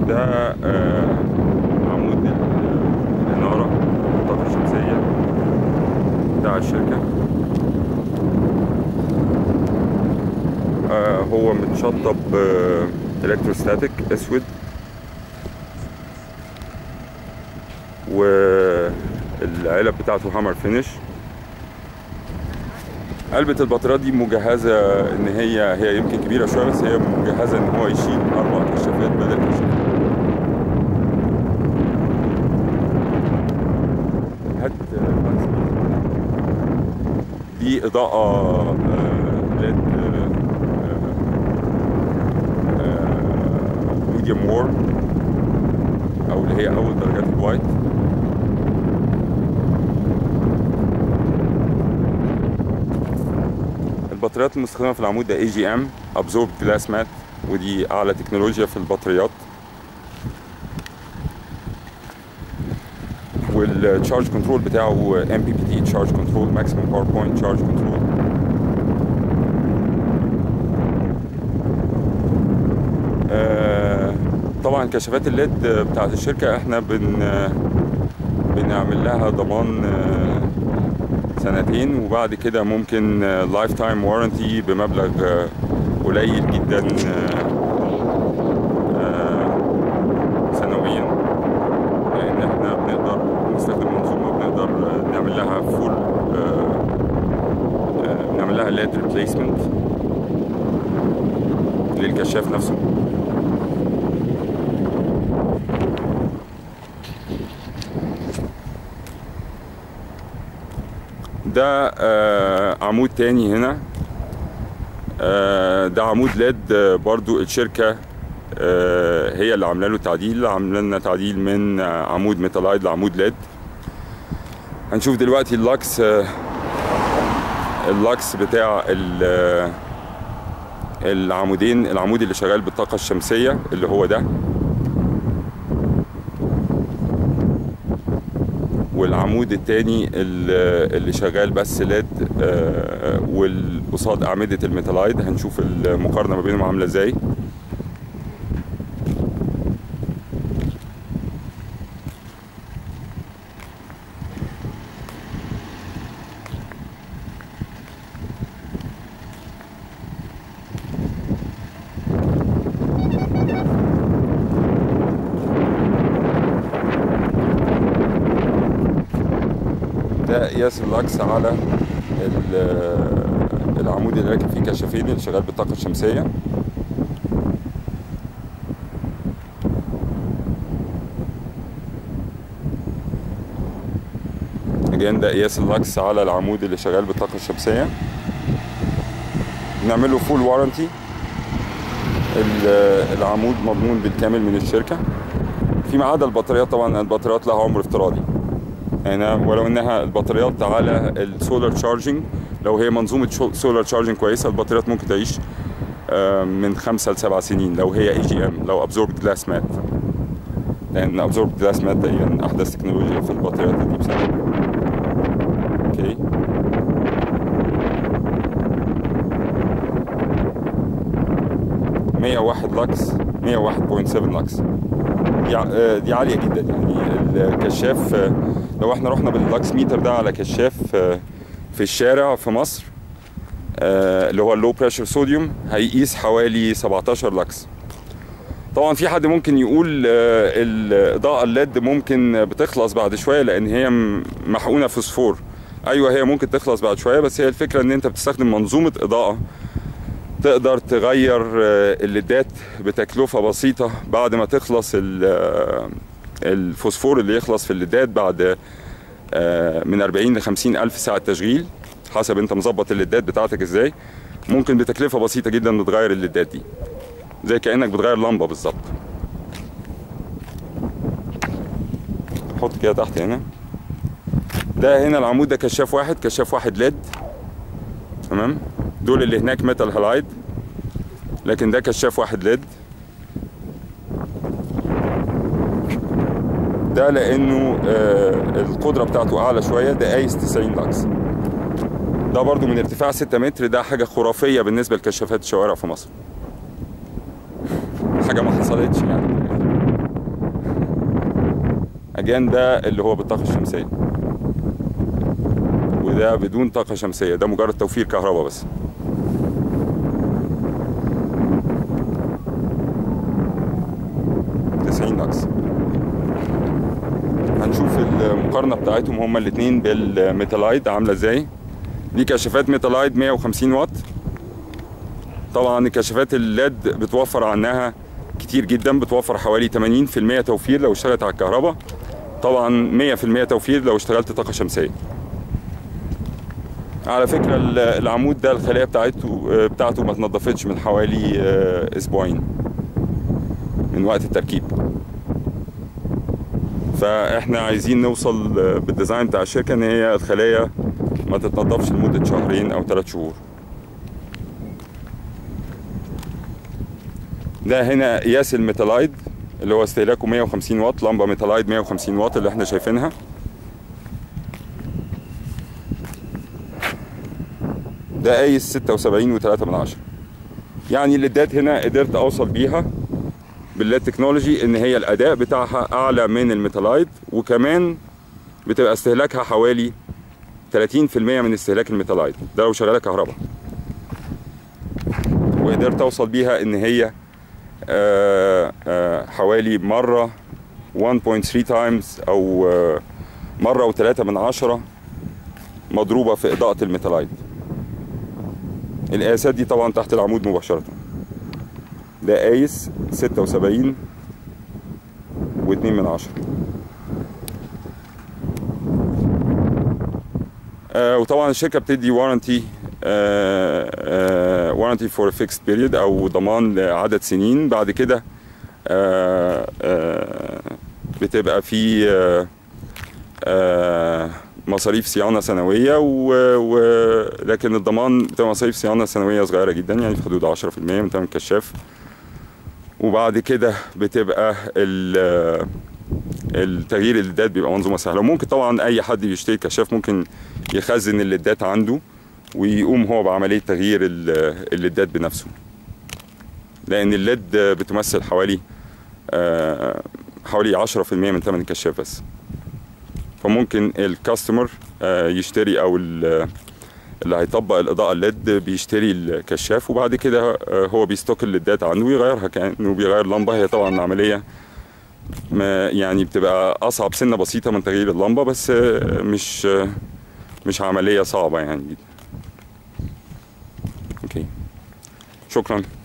ده آه، عمود ال- الإنارة الطاقة الشمسية بتاع الشركة آه، هو متشطب الكتروستاتيك اسود والعلب بتاعته هامر فينش علبة البطاريات دي مجهزة ان هي هي يمكن كبيرة شوية بس هي مجهزة ان هو يشيل اربع كشافات بدل كشاف هات آه، دي اضاءة ليد ميديوم وور او اللي هي اول درجات الوايت البطاريات المستخدمه في العمود ده اي جي ام ابزورب جلاس مات ودي اعلى تكنولوجيا في البطاريات والتشارج كنترول بتاعه ام بي بي تي تشارج كنترول ماكسيمم باور بوينت تشارج كنترول طبعا كشافات الليد بتاعت الشركه احنا بن بنعمل لها ضمان آه، سنتين وبعد كده ممكن لايف تايم وارنتي بمبلغ آه، قليل جدا آه، آه، سنويا لان احنا بنقدر نستخدم منظومه بنقدر آه، نعمل لها فول نعمل لها ليد ريبليسمنت للكشاف نفسه ده آه، عمود تاني هنا آه، ده عمود ليد آه، برضو الشركة آه، هي اللي عامله له تعديل عامله لنا تعديل من آه، عمود ميتالايد لعمود ليد هنشوف دلوقتي اللاكس آه، اللاكس بتاع ال- آه، العمودين العمود اللي شغال بالطاقة الشمسية اللي هو ده والعمود التاني ال- اللي شغال بس ليد آه، والقصاد أعمدة الميتالايد هنشوف المقارنة ما بينهم عاملة ازاي ده قياس اللاكس على ال- العمود اللي راكب فيه كشافين اللي شغال بالطاقة الشمسية again ده قياس اللاكس على العمود اللي شغال بالطاقة الشمسية نعمله فول وارنتي العمود مضمون بالكامل من الشركة فيما عدا البطاريات طبعا البطاريات لها عمر افتراضي يعني ولو انها البطاريات على السولار تشارجنج لو هي منظومه سولار تشارجنج كويسه البطاريات ممكن تعيش آه، من خمسة لسبع سنين لو هي اي جي ام لو ابزورب جلاس مات لان ابزورب جلاس مات تقريبا احدث تكنولوجيا في البطاريات دي بسنه اوكي مية واحد لاكس مية واحد بوينت سفن لاكس دي ع- آه، دي عالية جدا يعني الكشاف آه، لو احنا رحنا باللاكس ميتر ده على كشاف آه، في الشارع في مصر آه، اللي هو اللو بريشر صوديوم هيقيس حوالي 17 لاكس طبعا في حد ممكن يقول آه، الاضاءه الليد ممكن بتخلص بعد شويه لان هي م- محقونه فوسفور ايوه هي ممكن تخلص بعد شويه بس هي الفكره ان انت بتستخدم منظومه اضاءه تقدر تغير آه، الليدات بتكلفه بسيطه بعد ما تخلص ال- آه، الفوسفور اللي يخلص في الليدات بعد آه، من 40 ل 50 الف ساعه تشغيل حسب انت مظبط الليدات بتاعتك ازاي ممكن بتكلفه بسيطه جدا بتغير الليدات دي زي كانك بتغير لمبه بالظبط حط كده تحت هنا ده هنا العمود ده كشاف واحد كشاف واحد ليد تمام دول اللي هناك ميتال هالايد لكن ده كشاف واحد ليد ده لانه آه القدره بتاعته اعلى شويه ده قايس 90 لاكس ده برضو من ارتفاع 6 متر ده حاجه خرافيه بالنسبه لكشافات الشوارع في مصر حاجه ما حصلتش يعني اجان ده اللي هو بالطاقه الشمسيه وده بدون طاقه شمسيه ده مجرد توفير كهرباء بس تسعين نقص هنشوف المقارنة بتاعتهم هما الاتنين بالميتالايد عاملة ازاي دي كشافات ميتالايد 150 واط طبعا كشافات الليد بتوفر عنها كتير جدا بتوفر حوالي 80% توفير لو اشتغلت على الكهرباء طبعا 100% توفير لو اشتغلت طاقة شمسية على فكرة العمود ده الخلية بتاعته بتاعته ما اتنضفتش من حوالي اسبوعين من وقت التركيب فاحنا عايزين نوصل بالديزاين بتاع الشركة ان هي الخلايا ما تتنضفش لمدة شهرين او ثلاث شهور ده هنا قياس الميتالايد اللي هو استهلاكه 150 واط لمبة ميتالايد 150 واط اللي احنا شايفينها ده قايس 76 و3 من عشرة يعني الليدات هنا قدرت اوصل بيها بالليد تكنولوجي ان هي الاداء بتاعها اعلى من الميتالايد وكمان بتبقى استهلاكها حوالي 30% من استهلاك الميتالايد ده لو شغاله كهرباء وقدرت اوصل بيها ان هي آآ آآ حوالي مره 1.3 تايمز او مره وثلاثة من عشرة مضروبه في اضاءه الميتالايد القياسات دي طبعا تحت العمود مباشره ده قايس ستة وسبعين واتنين من عشرة آه وطبعا الشركة بتدي وارنتي وارنتي فور فيكست بيريد او ضمان لعدد سنين بعد كده آه آه بتبقى في آه آه مصاريف صيانه سنويه و... و... لكن الضمان بتبقى مصاريف صيانه سنويه صغيره جدا يعني في حدود 10% من ثمن الكشاف وبعد كده بتبقى التغيير الليدات بيبقى منظومه سهله وممكن طبعا اي حد بيشتري كشاف ممكن يخزن الليدات عنده ويقوم هو بعمليه تغيير الليدات بنفسه لان الليد بتمثل حوالي حوالي 10% من ثمن الكشاف بس فممكن الكاستمر يشتري او اللي هيطبق الاضاءه الليد بيشتري الكشاف وبعد كده هو بيستوك الليدات عنده ويغيرها كانه بيغير لمبه هي طبعا عمليه ما يعني بتبقى اصعب سنه بسيطه من تغيير اللمبه بس مش مش عمليه صعبه يعني جدا اوكي شكرا